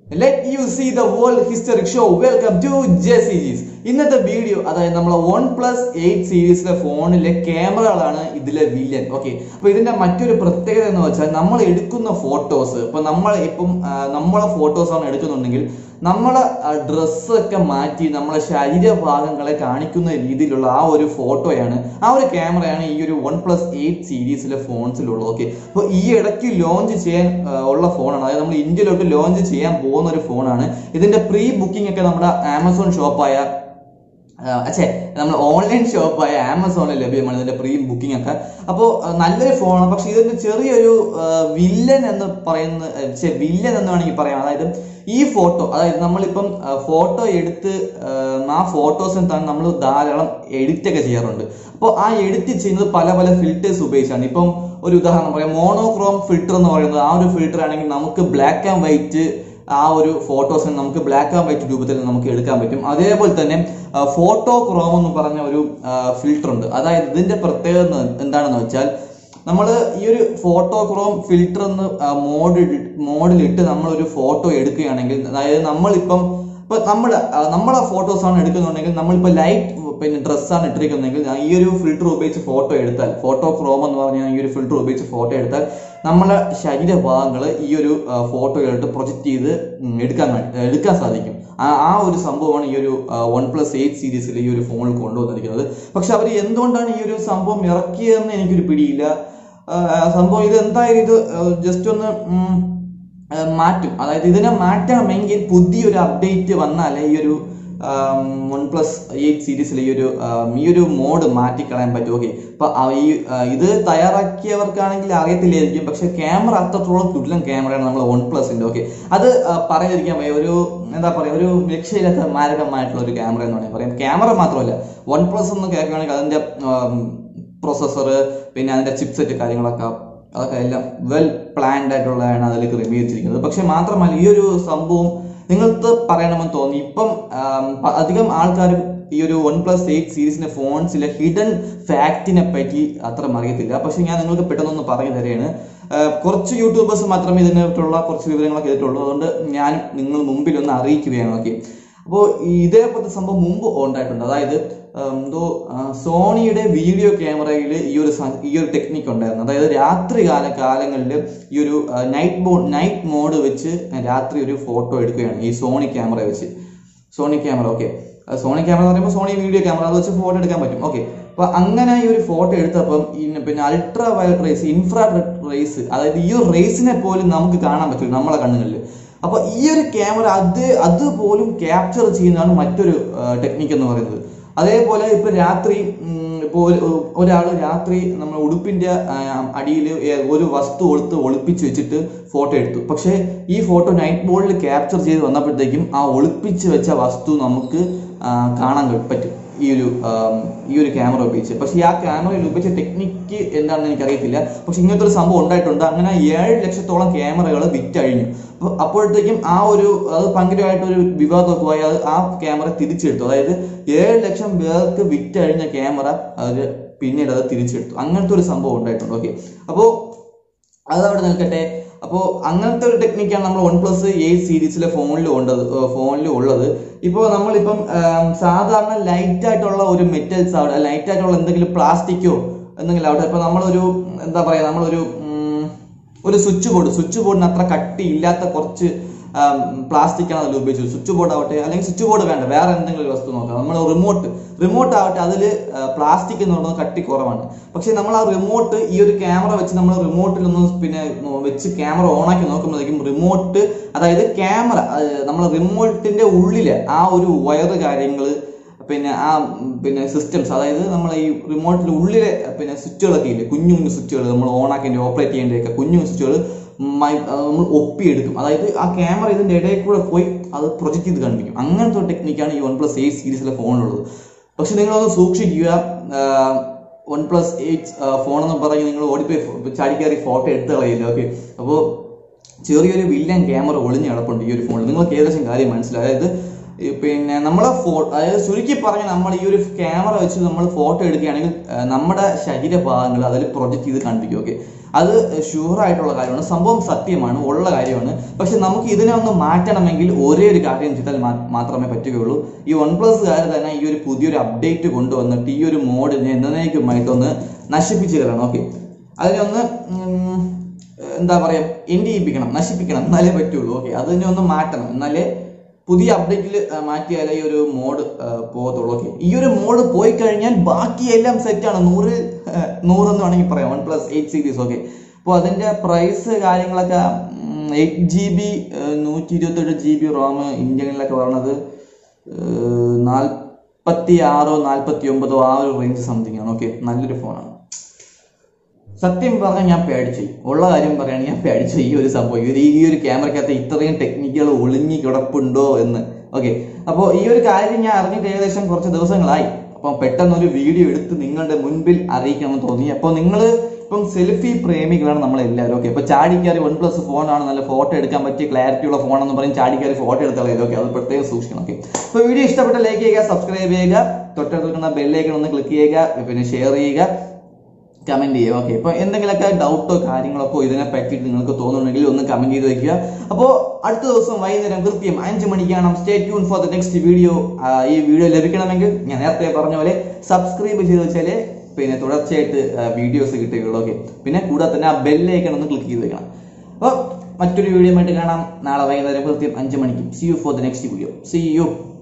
let you see the world historic show welcome to ജെസിജീസ് ഇന്നത്തെ video അതായത് നമ്മളെ വൺ പ്ലസ് എയ്റ്റ് സീരീസിലെ ഫോണിലെ ക്യാമറകളാണ് ഇതിലെ വില്ലൻ ഓക്കെ അപ്പൊ ഇതിന്റെ മറ്റൊരു പ്രത്യേകത എന്ന് വെച്ചാൽ നമ്മൾ എടുക്കുന്ന ഫോട്ടോസ് ഇപ്പൊ നമ്മൾ ഇപ്പം ആ, നമ്മളെ ഫോട്ടോസ് ആണ് എടുക്കുന്നുണ്ടെങ്കിൽ നമ്മളെ ഡ്രസ്സൊക്കെ മാറ്റി നമ്മളെ ശരീരഭാഗങ്ങളെ കാണിക്കുന്ന രീതിയിലുള്ള ആ ഒരു ഫോട്ടോയാണ് ആ ഒരു ക്യാമറയാണ് ഈ ഒരു വൺ പ്ലസ് എയ്റ്റ് സീരീസിലെ ഫോൺസിലുള്ളത് ഓക്കെ അപ്പോൾ ഈ ഇടയ്ക്ക് ലോഞ്ച് ചെയ്യാൻ ആ, ഉള്ള ഫോണാണ് അതായത് നമ്മൾ ഇന്ത്യയിലോട്ട് ലോഞ്ച് ചെയ്യാൻ പോകുന്ന ഒരു ഫോണാണ് ഇതിന്റെ പ്രീ ബുക്കിംഗ് ഒക്കെ നമ്മുടെ ആമസോൺ ഷോപ്പായ അച്ഛേ നമ്മൾ ഓൺലൈൻ ഷോപ്പായ ആമസോണിൽ ലഭ്യമാണ് ഇതിന്റെ പ്രീ ബുക്കിംഗ് ഒക്കെ അപ്പോൾ നല്ലൊരു ഫോണാണ് പക്ഷെ ഇതിന്റെ ചെറിയൊരു വില്ലൻ എന്ന് പറയുന്ന ഛെ, വില്ലൻ എന്ന് വേണമെങ്കിൽ പറയാം അതായത് ഈ ഫോട്ടോ അതായത് നമ്മളിപ്പം ഫോട്ടോ എടുത്ത് ആ, ആ ഫോട്ടോസിന് തന്നെ നമ്മൾ ധാരാളം എഡിറ്റ് ഒക്കെ ചെയ്യാറുണ്ട് അപ്പോൾ ആ എഡിറ്റ് ചെയ്യുന്നത് പല പല ഫിൽറ്റേഴ്സ് ഉപയോഗിച്ചാണ് ഇപ്പം ഒരു ഉദാഹരണം പറയാം മോണോക്രോം ഫിൽറ്റർ എന്ന് പറയുന്നത് ആ ഒരു ഫിൽറ്റർ ആണെങ്കിൽ നമുക്ക് ബ്ലാക്ക് ആൻഡ് വൈറ്റ് ആ ഒരു ഫോട്ടോസിന് നമുക്ക് ബ്ലാക്ക് ആൻഡ് വൈറ്റ് രൂപത്തിൽ നമുക്ക് എടുക്കാൻ പറ്റും അതേപോലെ തന്നെ ഫോട്ടോ ക്രോം എന്ന് പറഞ്ഞ ഒരു ഫിൽറ്റർ ഉണ്ട് അതായത് ഇതിന്റെ പ്രത്യേകത എന്ന് എന്താണെന്ന് വെച്ചാൽ നമ്മൾ ഈ ഒരു ഫോട്ടോ ക്രോം ഫിൽറ്റർ എന്ന് മോഡ് മോഡിലിട്ട് നമ്മൾ ഒരു ഫോട്ടോ എടുക്കുകയാണെങ്കിൽ അതായത് നമ്മളിപ്പം ഇപ്പൊ നമ്മുടെ ആ, നമ്മളെ ഫോട്ടോസ് ആണ് എടുക്കുന്നുണ്ടെങ്കിൽ നമ്മളിപ്പോ ലൈറ്റ് പിന്നെ ഡ്രസ്സാണ് ഇട്ടിരിക്കുന്നെങ്കിൽ ഞാൻ ഈ ഒരു ഫിൽറ്റർ ഉപയോഗിച്ച് ഫോട്ടോ എടുത്താൽ ഫോട്ടോ ക്രോം എന്ന് പറഞ്ഞാൽ ഈ ഒരു ഫിൽറ്റർ ഉപയോഗിച്ച് ഫോട്ടോ എടുത്താൽ നമ്മളെ ശരീരഭാഗങ്ങൾ ഈ ഒരു ഫോട്ടോയിലോട്ട് പ്രൊജക്റ്റ് ചെയ്ത് ഉം, എടുക്കാൻ വേണ്ടി എടുക്കാൻ സാധിക്കും ആ ആ ഒരു സംഭവമാണ് ഈ ഒരു വൺ പ്ലസ് എയ്റ്റ് സീരീസിൽ ഈ ഒരു ഫോണിൽ കൊണ്ടുവന്നിരിക്കുന്നത് പക്ഷെ അവർ എന്തുകൊണ്ടാണ് ഈ ഒരു സംഭവം ഇറക്കിയതെന്ന് എനിക്കൊരു പിടിയില്ല ആ, സംഭവം ഇത് എന്തായാലും ഇത് ജസ്റ്റ് ഒന്ന് ഉം, ആ, മാറ്റും അതായത് ഇതിനെ മാറ്റണമെങ്കിൽ പുതിയൊരു അപ്ഡേറ്റ് വന്നാലേ ഈ ഒരു വൺ പ്ലസ് എയ്റ്റ് സീരീസിൽ ഈ ഒരു ആം, ഈ ഒരു മോഡ് മാറ്റിക്കളയാൻ പറ്റും ഓക്കെ അപ്പൊ ആ- ഈ ആ, ഇത് തയ്യാറാക്കിയവർക്കാണെങ്കിൽ അറിയത്തില്ലായിരിക്കും പക്ഷെ ക്യാമറ അത്രത്തോളം കിടിലൻ ക്യാമറയാണ് നമ്മൾ വൺ പ്ലസിന്റെ ഓക്കെ അത് ആ, പറയാതിരിക്കാൻ വയ്യ ഒരു എന്താ പറയാ ഒരു രക്ഷയില്ലാത്ത മാരകമായിട്ടുള്ള ഒരു ക്യാമറ എന്ന് വേണമെങ്കിൽ പറയാം ക്യാമറ മാത്രമല്ല വൺ പ്ലസ് എന്ന് കേൾക്കുകയാണെങ്കിൽ അതിന്റെ പ്രൊസസ്സർ പിന്നെ അതിന്റെ ചിപ്സെറ്റ് കാര്യങ്ങളൊക്കെ അതൊക്കെ എല്ലാം വെൽ പ്ലാൻഡ് ആയിട്ടുള്ളതാണ് അതിൽ ക്രമീകരിച്ചിരിക്കുന്നത് പക്ഷെ മാത്രമല്ല ഈ ഒരു സംഭവം നിങ്ങൾക്ക് പറയണമെന്ന് തോന്നി ഇപ്പം ആം, പ- അധികം ആൾക്കാരും ഈ ഒരു വൺ പ്ലസ് എയ്റ്റ് സീരീസിന്റെ ഫോൺസിലെ ഹിഡൻ ഫാക്റ്റിനെ പറ്റി അത്ര അറിയത്തില്ല പക്ഷെ ഞാൻ നിങ്ങൾക്ക് പെട്ടെന്നൊന്ന് പറഞ്ഞു തരികയാണ് ആ, കുറച്ച് യൂട്യൂബേഴ്സ് മാത്രമേ ഇതിനെക്കുറിച്ചുള്ള കുറച്ച് വിവരങ്ങളൊക്കെ ചെയ്തിട്ടുള്ളൂ അതുകൊണ്ട് ഞാൻ നിങ്ങൾ മുമ്പിൽ ഒന്ന് അറിയിക്കുകയാണ് ഓക്കെ അപ്പോൾ ഇതേപോലത്തെ സംഭവം മുമ്പ് ഉണ്ടായിട്ടുണ്ട് അതായത് ഉം, എന്തോ ആ, സോണിയുടെ വീഡിയോ ക്യാമറയിൽ ഈ ഒരു സ- ഈ ഒരു ടെക്നിക്ക് ഉണ്ടായിരുന്നു അതായത് രാത്രി കാല കാലങ്ങളിൽ ഈ ഒരു നൈറ്റ് മോ നൈറ്റ് മോഡ് വെച്ച് രാത്രി ഒരു ഫോട്ടോ എടുക്കുകയാണ് ഈ സോണി ക്യാമറ വെച്ച് Sony camera okay Sony camera എന്ന് പറയുമ്പോൾ സോണി വീഡിയോ ക്യാമറ അത് വെച്ച് ഫോട്ടോ എടുക്കാൻ പറ്റും ഓക്കെ അപ്പൊ അങ്ങനെ ഈ ഒരു ഫോട്ടോ എടുത്തപ്പം ഈ പിന്നെ ultraviolet rays infra rays അതായത് ഈ ഒരു റേസിനെ പോലും നമുക്ക് കാണാൻ പറ്റും നമ്മളെ കണ്ണുകളിൽ അപ്പൊ ഈ ഒരു ക്യാമറ അത് അതുപോലും ക്യാപ്ചർ ചെയ്യുന്നതാണ് മറ്റൊരു ടെക്നിക്ക് എന്ന് പറയുന്നത് അതേപോലെ ഇപ്പൊ രാത്രി ഉം, ഇപ്പൊ ഒരാൾ രാത്രി നമ്മൾ ഉടുപ്പിന്റെ അടിയിൽ ഒരു വസ്തു എടുത്ത് ഒളിപ്പിച്ച് വെച്ചിട്ട് ഫോട്ടോ എടുത്തു പക്ഷേ ഈ ഫോട്ടോ നൈറ്റ് ബോർഡിൽ ക്യാപ്ചർ ചെയ്ത് വന്നപ്പോഴത്തേക്കും ആ ഒളിപ്പിച്ച് വെച്ച വസ്തു നമുക്ക് ആ, കാണാൻ പറ്റും ഈ ഒരു ആം, ഈ ഒരു ക്യാമറ ഉപയോഗിച്ച് പക്ഷെ ഈ ആ ക്യാമറയിൽ ഉപയോഗിച്ച ടെക്നിക്ക് എന്താണെന്ന് എനിക്കറിയത്തില്ല പക്ഷെ ഇങ്ങനത്തെ ഒരു സംഭവം ഉണ്ടായിട്ടുണ്ട് അങ്ങനെ ഏഴ് ലക്ഷത്തോളം ക്യാമറകൾ വിറ്റഴിഞ്ഞു അപ്പൊ അപ്പോഴത്തേക്കും ആ ഒരു അത് ഭയങ്കരമായിട്ട് ഒരു വിവാദമൊക്കെ പോയി അത് ആ ക്യാമറ തിരിച്ചെടുത്തു അതായത് ഏഴ് ലക്ഷം പേർക്ക് വിറ്റഴിഞ്ഞ ക്യാമറ അത് പിന്നീട് അത് തിരിച്ചെടുത്തു അങ്ങനത്തെ ഒരു സംഭവം ഉണ്ടായിട്ടുണ്ട് ഓക്കെ അപ്പോ അതവിടെ നിൽക്കട്ടെ അപ്പോൾ അങ്ങനത്തെ ഒരു ടെക്നിക്കാണ് നമ്മൾ വൺ പ്ലസ് എയ്റ്റ് സീരീസിലെ ഫോണിൽ ഉള്ളത് ഫോണിൽ ഉള്ളത് ഇപ്പോൾ നമ്മളിപ്പം ആം, സാധാരണ ലൈറ്റ് ആയിട്ടുള്ള ഒരു മെറ്റൽസ് അവിടെ ലൈറ്റ് ആയിട്ടുള്ള എന്തെങ്കിലും പ്ലാസ്റ്റിക്കോ എന്തെങ്കിലും അവിടെ ഇപ്പൊ നമ്മളൊരു എന്താ പറയാ നമ്മളൊരു ഉം, ഒരു സ്വിച്ച് ബോർഡ് സ്വിച്ച് ബോർഡിന് അത്ര കട്ടി ഇല്ലാത്ത കുറച്ച് പ്ലാസ്റ്റിക് ആണ് അതിൽ ഉപയോഗിച്ചത് സ്വിച്ച് ബോർഡ് ആവട്ടെ അല്ലെങ്കിൽ സ്വിച്ച് ബോർഡ് വേണ്ട വേറെ എന്തെങ്കിലും ഒരു വസ്തു നോക്കാം നമ്മൾ റിമോട്ട് റിമോട്ട് ആവട്ടെ അതിൽ പ്ലാസ്റ്റിക് എന്ന് പറയുന്നത് കട്ടി കുറവാണ് പക്ഷെ നമ്മൾ ആ റിമോട്ട് ഈ ഒരു ക്യാമറ വെച്ച് നമ്മൾ റിമോട്ടിൽ ഒന്ന് പിന്നെ നോ- വെച്ച് ക്യാമറ ഓണാക്കി നോക്കുമ്പോഴേക്കും റിമോട്ട് അതായത് ക്യാമറ നമ്മൾ റിമോട്ടിന്റെ ഉള്ളില് ആ ഒരു വയറ് കാര്യങ്ങൾ പിന്നെ ആ ഉം, പിന്നെ സിസ്റ്റംസ് അതായത് നമ്മൾ ഈ റിമോട്ടിൽ ഉള്ളിലെ പിന്നെ സ്വിച്ചുകളൊക്കെ ഇല്ലേ കുഞ്ഞു കുഞ്ഞു സ്വിച്ചുകൾ നമ്മൾ ഓണാക്കേണ്ട ഓപ്പറേറ്റ് ചെയ്യേണ്ടതൊക്കെ കുഞ്ഞു സ്വിച്ചുകൾ നമ്മൾ ഒപ്പിയെടുക്കും അതായത് ആ ക്യാമറ ഇതിന്റെ ഇടയിൽ കൂടെ പോയി അത് പ്രൊജക്ട് ചെയ്ത് കാണിപ്പിക്കും അങ്ങനത്തെ ഒരു ടെക്നിക്കാണ് ഈ വൺ പ്ലസ് എയ്റ്റ് സീരീസിലെ ഫോണിലുള്ളത് പക്ഷെ നിങ്ങളൊന്ന് സൂക്ഷിക്കുക വൺ പ്ലസ് എയ്റ്റ് ഫോൺ എന്ന് പറഞ്ഞ് നിങ്ങൾ ഓടിപ്പോയി ഫോ- ചാടിക്കയറി ഫോട്ടോ എടുത്ത് കളയില്ല ഓക്കെ അപ്പോൾ ചെറിയൊരു വില്ലൻ ക്യാമറ ഒളിഞ്ഞ് കിടപ്പുണ്ട് ഈ ഒരു ഫോണിൽ നിങ്ങൾക്ക് ഏകദേശം കാര്യം മനസ്സിലായി അതായത് ഈ പിന്നെ നമ്മളെ ഫോ അതായത് ചുരുക്കി പറഞ്ഞ് നമ്മൾ ഈ ഒരു ക്യാമറ വെച്ച് നമ്മൾ ഫോട്ടോ എടുക്കുകയാണെങ്കിൽ ആ, നമ്മുടെ ശരീരഭാഗങ്ങൾ അതിൽ പ്രൊജക്ട് ചെയ്ത് കാണിപ്പിക്കും ഓക്കെ അത് ഷുവർ ആയിട്ടുള്ള കാര്യമാണ് സംഭവം സത്യമാണ് ഉള്ള കാര്യമാണ് പക്ഷെ നമുക്ക് ഇതിനെ ഒന്ന് മാറ്റണമെങ്കിൽ ഒരേ ഒരു കാര്യം ചെയ്താൽ മാ- മാത്രമേ പറ്റുകയുള്ളൂ ഈ വൺ പ്ലസ്സുകാർ തന്നെ ഈ ഒരു പുതിയൊരു അപ്ഡേറ്റ് കൊണ്ടുവന്നിട്ട് ഈ ഒരു മോഡിനെ എന്നേക്കുമായിട്ടൊന്ന് നശിപ്പിച്ച് കളയണം ഓക്കെ അതിനെ ഒന്ന് ഉം, എന്താ പറയാ എൻഡ് ചെയ്യിപ്പിക്കണം നശിപ്പിക്കണം എന്നാലേ പറ്റുള്ളൂ ഓക്കെ അതിനെ ഒന്ന് മാറ്റണം എന്നാലേ പുതിയ അപ്ഡേറ്റിൽ മാറ്റിയാലേ ഈ ഒരു മോഡ് പോകത്തുള്ളൂ ഓക്കെ ഈ ഒരു മോഡ് പോയി കഴിഞ്ഞാൽ ബാക്കിയെല്ലാം സെറ്റാണ് നൂറ് നൂറെന്ന് വേണമെങ്കിൽ പറയാം OnePlus eight series okay അപ്പോൾ അതിന്റെ പ്രൈസ് കാര്യങ്ങളൊക്കെ എയ്റ്റ് ജി ബി നൂറ്റി ഇരുപത്തെട്ട് ജി ബി റോം ഇന്ത്യനിലൊക്കെ പറയണത് നാൽപ്പത്തി ആറോ നാൽപ്പത്തി ഒമ്പതോ ആ ഒരു റേഞ്ച് സംതിങ് ആണ് ഓക്കെ നല്ലൊരു ഫോണാണ് സത്യം പറഞ്ഞാൽ ഞാൻ പേടിച്ചു ഉള്ള കാര്യം പറയുകയാണെങ്കിൽ ഞാൻ പേടിച്ചു ഈ ഒരു സംഭവം ഈ ഒരു ഈ ഒരു ക്യാമറയ്ക്കകത്ത് ഇത്രയും ടെക്നിക്കുകൾ ഒളിഞ്ഞു കിടപ്പുണ്ടോ എന്ന് ഓക്കെ അപ്പോൾ ഈ ഒരു കാര്യം ഞാൻ അറിഞ്ഞിട്ട് ഏകദേശം കുറച്ച് ദിവസങ്ങളായി അപ്പം പെട്ടെന്ന് ഒരു വീഡിയോ എടുത്ത് നിങ്ങളുടെ മുൻപിൽ അറിയിക്കണമെന്ന് തോന്നി അപ്പോൾ നിങ്ങൾ ഇപ്പം സെൽഫി പ്രേമികളാണ് നമ്മൾ എല്ലാവരും ഓക്കെ ഇപ്പൊ ചാടിക്കാരി വൺ പ്ലസ് ഫോണാണ് നല്ല ഫോട്ടോ എടുക്കാൻ പറ്റിയ ക്ലാരിറ്റി ഉള്ള ഫോണെന്ന് പറഞ്ഞ് ചാടിക്കാരി ഫോട്ടോ എടുത്താലും ഓക്കെ അത് പ്രത്യേകം സൂക്ഷിക്കണം ഓക്കെ അപ്പോൾ വീഡിയോ ഇഷ്ടപ്പെട്ട ലൈക്ക് ചെയ്യുക സബ്സ്ക്രൈബ് ചെയ്യുക തൊട്ടടുത്ത് ബെല്ലേക്കൺ ഒന്ന് ക്ലിക്ക് ചെയ്യുക പിന്നെ ഷെയർ ചെയ്യുക കമന്റ് ചെയ്യുക ഓക്കെ ഇപ്പൊ എന്തെങ്കിലുമൊക്കെ ഡൗട്ടോ കാര്യങ്ങളൊക്കെ ഇതിനെ പറ്റിയിട്ട് നിങ്ങൾക്ക് തോന്നുന്നുണ്ടെങ്കിൽ ഒന്ന് കമന്റ് ചെയ്ത് വെക്കുക അപ്പോൾ അടുത്ത ദിവസം വൈകുന്നേരം കൃത്യം അഞ്ച് മണിക്കാണ് stay tune for the next video ഈ വീഡിയോ ലഭിക്കണമെങ്കിൽ ഞാൻ നേരത്തെ പറഞ്ഞ പോലെ സബ്സ്ക്രൈബ് ചെയ്ത് വെച്ചാലേ പിന്നെ തുടർച്ചയായിട്ട് വീഡിയോസ് കിട്ടുകയുള്ളൂ ഓക്കെ പിന്നെ കൂടാതെ തന്നെ ആ ബെല്ലൈക്കൺ ഒന്ന് ക്ലിക്ക് ചെയ്ത് വെക്കണം അപ്പോൾ മറ്റൊരു വീഡിയോ ആയിട്ട് കാണാം നാളെ വൈകുന്നേരം കൃത്യം അഞ്ച് മണിക്ക് see you for the next video see U